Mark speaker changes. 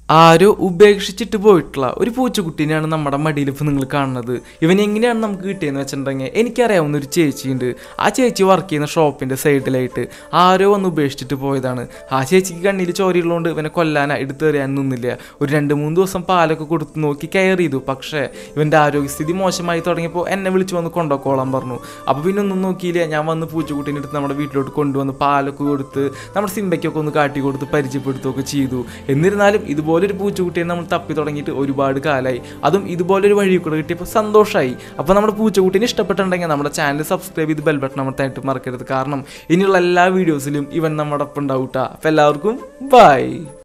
Speaker 1: ആരോ ഉപേക്ഷിച്ചിട്ട് പോയിട്ടുള്ള ഒരു പൂച്ചക്കുട്ടീനെയാണ് നമ്മുടെ മടിയിൽ ഇപ്പോൾ നിങ്ങൾ കാണുന്നത് ഇവൻ എങ്ങനെയാണ് നമുക്ക് കിട്ടിയെന്ന് വെച്ചിട്ടുണ്ടെങ്കിൽ എനിക്കറിയാവുന്ന ഒരു ചേച്ചിയുണ്ട് ആ ചേച്ചി വർക്ക് ചെയ്യുന്ന ഷോപ്പിൻ്റെ സൈഡിലായിട്ട് ആരോ വന്ന് ഉപേക്ഷിച്ചിട്ട് പോയതാണ് ആ ചേച്ചിക്ക് കണ്ണിൽ ചോരയുള്ളതുകൊണ്ട് ഇവനെ കൊല്ലാനാ എടുത്തെറിയാൻ നിന്നില്ല ഒരു രണ്ട് മൂന്ന് ദിവസം പാലൊക്കെ കൊടുത്ത് നോക്കി കെയർ ചെയ്തു പക്ഷേ ഇവൻ്റെ ആരോഗ്യസ്ഥിതി മോശമായി തുടങ്ങിയപ്പോൾ എന്നെ വിളിച്ചു വന്ന് കൊണ്ടുപോക്കോളാൻ പറഞ്ഞു അപ്പോൾ പിന്നെ ഒന്നും നോക്കിയില്ല ഞാൻ വന്ന് പൂച്ചക്കുട്ടീനെ എടുത്ത് നമ്മുടെ വീട്ടിലോട്ട് കൊണ്ടുവന്ന് പാലൊക്കെ കൊടുത്ത് നമ്മുടെ സിമ്പയ്ക്കൊക്കെ ഒന്ന് കാട്ടി കൊടുത്ത് പരിചയപ്പെടുത്തുകയൊക്കെ ചെയ്തു എന്നിരുന്നാലും ഇതുപോലൊരു പൂച്ചക്കുട്ടിയെ നമ്മൾ തപ്പി തുടങ്ങിയിട്ട് ഒരുപാട് കാലമായി അതും ഇതുപോലൊരു വഴി കൂടെ കിട്ടിയപ്പോൾ സന്തോഷമായി അപ്പോൾ നമ്മുടെ പൂച്ചക്കുട്ടീനെ ഇഷ്ടപ്പെട്ടിട്ടുണ്ടെങ്കിൽ നമ്മുടെ ചാനൽ സബ്സ്ക്രൈബ് ചെയ്ത് ബെൽ ബട്ടൺ അമർത്താനായിട്ട് മറക്കരുത് കാരണം ഇനിയുള്ള എല്ലാ വീഡിയോസിലും ഇവൻ നമ്മുടെ ഒപ്പം ഉണ്ടാവും കേട്ടോ അപ്പോൾ എല്ലാവർക്കും ബൈ